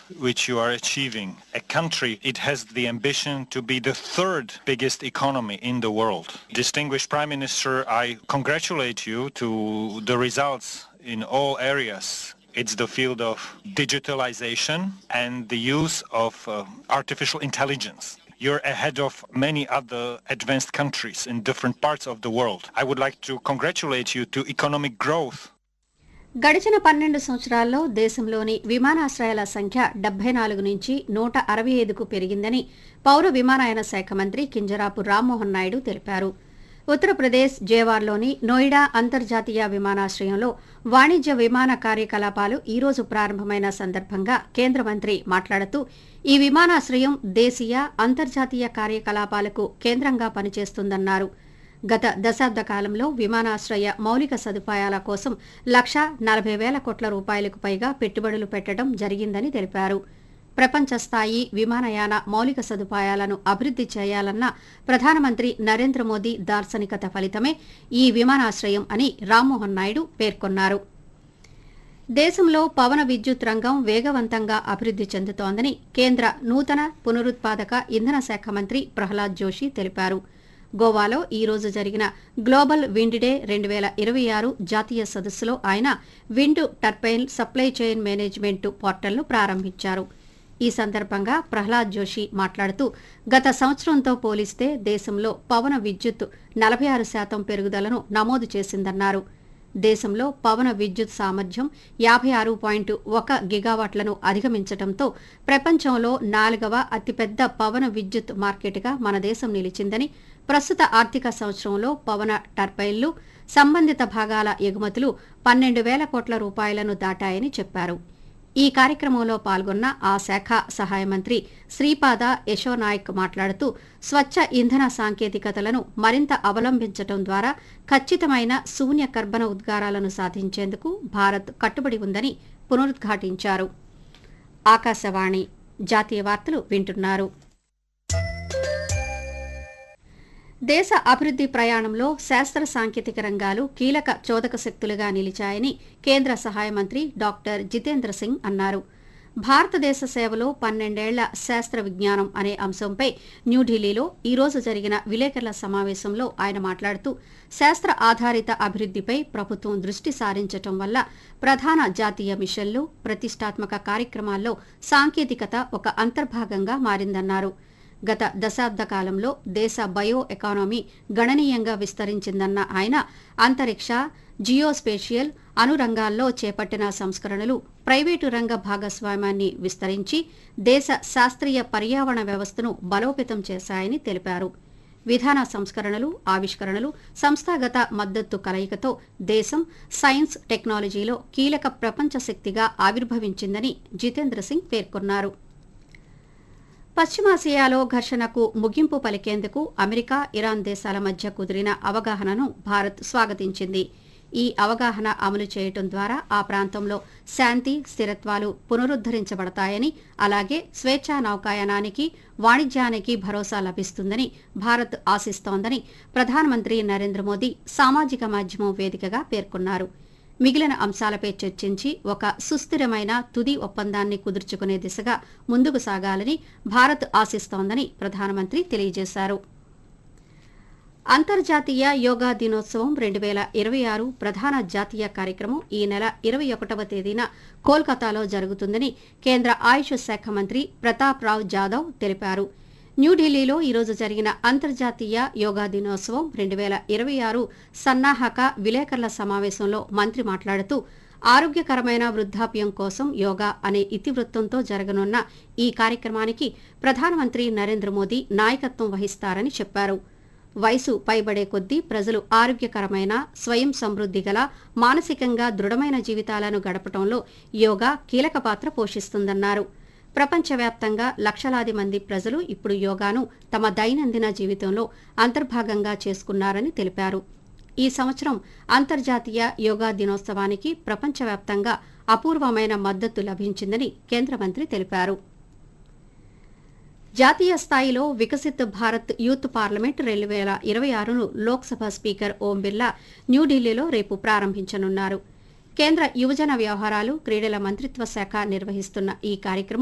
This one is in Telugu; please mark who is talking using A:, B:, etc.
A: which you are achieving. A country, it has the ambition to be the third biggest economy in the world. Distinguished Prime Minister, I congratulate you to the results in all areas. It's the field of digitalization and the use of uh, artificial intelligence. You're ahead of many other advanced countries in different parts of the world. I would like to congratulate you to economic growth
B: గడిచిన పన్నెండు సంవత్సరాల్లో దేశంలోని విమానాశ్రయాల సంఖ్య డెబ్బై నాలుగు నుంచి నూట అరవై ఐదుకు పెరిగిందని పౌర విమానయాన శాఖ మంత్రి కింజరాపు రామ్మోహన్ నాయుడు తెలిపారు ఉత్తరప్రదేశ్ జేవార్లోని నోయిడా అంతర్జాతీయ విమానాశ్రయంలో వాణిజ్య విమాన కార్యకలాపాలు ఈ రోజు ప్రారంభమైన సందర్భంగా కేంద్ర మంత్రి మాట్లాడుతూ ఈ విమానాశ్రయం దేశీయ అంతర్జాతీయ కార్యకలాపాలకు కేంద్రంగా పనిచేస్తుందన్నారు గత దశాబ్ద కాలంలో విమానాశ్రయ మౌలిక సదుపాయాల కోసం లక్ష నలభై వేల కోట్ల రూపాయలకు పైగా పెట్టుబడులు పెట్టడం జరిగిందని తెలిపారు ప్రపంచ స్థాయి విమానయాన మౌలిక సదుపాయాలను అభివృద్ది చేయాలన్న ప్రధానమంత్రి నరేంద్ర మోదీ దార్శనికత ఫలితమే ఈ విమానాశ్రయం అని రామ్మోహన్ నాయుడు పేర్కొన్నారు దేశంలో పవన విద్యుత్ రంగం వేగవంతంగా అభివృద్ది చెందుతోందని కేంద్ర నూతన పునరుత్పాదక ఇంధన శాఖ మంత్రి ప్రహ్లాద్ జోషి తెలిపారు గోవాలో ఈ రోజు జరిగిన గ్లోబల్ విండ్ డే రెండు వేల ఇరవై ఆరు జాతీయ సదస్సులో ఆయన wind turbine supply chain management పోర్టల్ను ప్రారంభించారు ఈ సందర్భంగా ప్రహ్లాద్ జోషి మాట్లాడుతూ గత సంవత్సరంతో పోలిస్తే దేశంలో పవన విద్యుత్ నలభై ఆరు శాతం పెరుగుదలను నమోదు చేసిందన్నారు దేశంలో పవన విద్యుత్ సామర్థ్యం యాభై ఆరు పాయింట్ ఒక గిగావాట్లను అధిగమించడంతో ప్రపంచంలో నాలుగవ అతిపెద్ద పవన విద్యుత్ మార్కెట్గా మన దేశం నిలిచిందని ప్రస్తుత ఆర్థిక సంవత్సరంలో పవన టర్బైన్లు సంబంధిత భాగాల ఎగుమతులు పన్నెండు వేల కోట్ల రూపాయలను దాటాయని చెప్పారు ఈ కార్యక్రమంలో పాల్గొన్న ఆ శాఖ సహాయ మంత్రి శ్రీపాద యశోనాయక్ మాట్లాడుతూ స్వచ్ఛ ఇంధన సాంకేతికతలను మరింత అవలంబించడం ద్వారా ఖచ్చితమైన శూన్య కర్బన ఉద్గారాలను సాధించేందుకు భారత్ కట్టుబడి ఉందని పునరుద్ఘాటించారు ఆకాశవాణి జాతీయ వార్తలు వింటున్నారు దేశ అభివృద్ది ప్రయాణంలో శాస్త్ర సాంకేతిక రంగాలు కీలక చోదక శక్తులుగా నిలిచాయని కేంద్ర సహాయ మంత్రి డాక్టర్ జితేంద్ర సింగ్ అన్నారు భారతదేశ సేవలో పన్నెండేళ్ల శాస్త్ర విజ్ఞానం అనే అంశంపై న్యూఢిల్లీలో ఈ రోజు జరిగిన విలేకరుల సమావేశంలో ఆయన మాట్లాడుతూ శాస్త్ర ఆధారిత అభివృద్దిపై ప్రభుత్వం దృష్టి సారించటం వల్ల ప్రధాన జాతీయ మిషన్లు ప్రతిష్టాత్మక కార్యక్రమాల్లో సాంకేతికత ఒక అంతర్భాగంగా మారిందన్నారు గత దశాబ్ద కాలంలో దేశ బయో ఎకానమీ గణనీయంగా విస్తరించిందన్న ఆయన అంతరిక్ష జియోస్పేషియల్ అనురంగాల్లో చేపట్టిన సంస్కరణలు ప్రైవేటు రంగ భాగస్వామ్యాన్ని విస్తరించి దేశ శాస్త్రీయ పర్యావరణ వ్యవస్థను బలోపేతం చేశాయని తెలిపారు విధాన సంస్కరణలు ఆవిష్కరణలు సంస్థాగత మద్దతు కలయికతో దేశం సైన్స్ టెక్నాలజీలో కీలక ప్రపంచ శక్తిగా ఆవిర్భవించిందని జితేంద్ర సింగ్ పేర్కొన్నారు పశ్చిమాసియాలో ఘర్షణకు ముగింపు పలికేందుకు అమెరికా ఇరాన్ దేశాల మధ్య కుదిరిన అవగాహనను భారత్ స్వాగతించింది ఈ అవగాహన అమలు చేయటం ద్వారా ఆ ప్రాంతంలో శాంతి స్థిరత్వాలు పునరుద్దరించబడతాయని అలాగే స్వేచ్ఛా నౌకాయానానికి వాణిజ్యానికి భరోసా లభిస్తుందని భారత్ ఆశిస్తోందని ప్రధానమంత్రి నరేంద్ర మోదీ సామాజిక మాధ్యమం వేదికగా పేర్కొన్నారు మిగిలిన అంశాలపై చర్చించి ఒక సుస్థిరమైన తుది ఒప్పందాన్ని కుదుర్చుకునే దిశగా ముందుకు సాగాలని భారత్ ఆశిస్తోందని ప్రధానమంత్రి తెలియజేశారు అంతర్జాతీయ యోగా దినోత్సవం రెండు వేల ఇరవై ఆరు ప్రధాన జాతీయ కార్యక్రమం ఈ నెల ఇరవై ఒకటవ తేదీన కోల్కతాలో జరుగుతుందని కేంద్ర ఆయుష్ శాఖ మంత్రి ప్రతాప్ రావ్ జాదవ్ తెలిపారు న్యూఢిల్లీలో ఈరోజు జరిగిన అంతర్జాతీయ యోగా దినోత్సవం రెండు వేల ఇరవై ఆరు సన్నాహక విలేకరుల సమావేశంలో మంత్రి మాట్లాడుతూ ఆరోగ్యకరమైన వృద్ధాప్యం కోసం యోగా అనే ఇతివృత్తంతో జరగనున్న ఈ కార్యక్రమానికి ప్రధానమంత్రి నరేంద్ర మోదీ నాయకత్వం వహిస్తారని చెప్పారు వయసు పైబడే కొద్దీ ప్రజలు ఆరోగ్యకరమైన స్వయం సమృద్ధి గల మానసికంగా దృఢమైన జీవితాలను గడపడంలో యోగా కీలక పాత్ర పోషిస్తుందన్నారు ప్రపంచవ్యాప్తంగా లక్షలాది మంది ప్రజలు ఇప్పుడు యోగాను తమ దైనందిన జీవితంలో అంతర్భాగంగా చేసుకున్నారని తెలిపారు ఈ సంవత్సరం అంతర్జాతీయ యోగా దినోత్సవానికి ప్రపంచవ్యాప్తంగా అపూర్వమైన మద్దతు లభించిందని కేంద్ర మంత్రి తెలిపారు జాతీయ స్థాయిలో వికసిత్ భారత్ యూత్ పార్లమెంట్ రెండు వేల ఇరవై ఆరును లోక్సభ స్పీకర్ ఓం బిర్లా న్యూఢిల్లీలో రేపు ప్రారంభించనున్నారు కేంద్ర యువజన వ్యవహారాలు క్రీడల మంత్రిత్వ శాఖ నిర్వహిస్తున్న ఈ కార్యక్రమం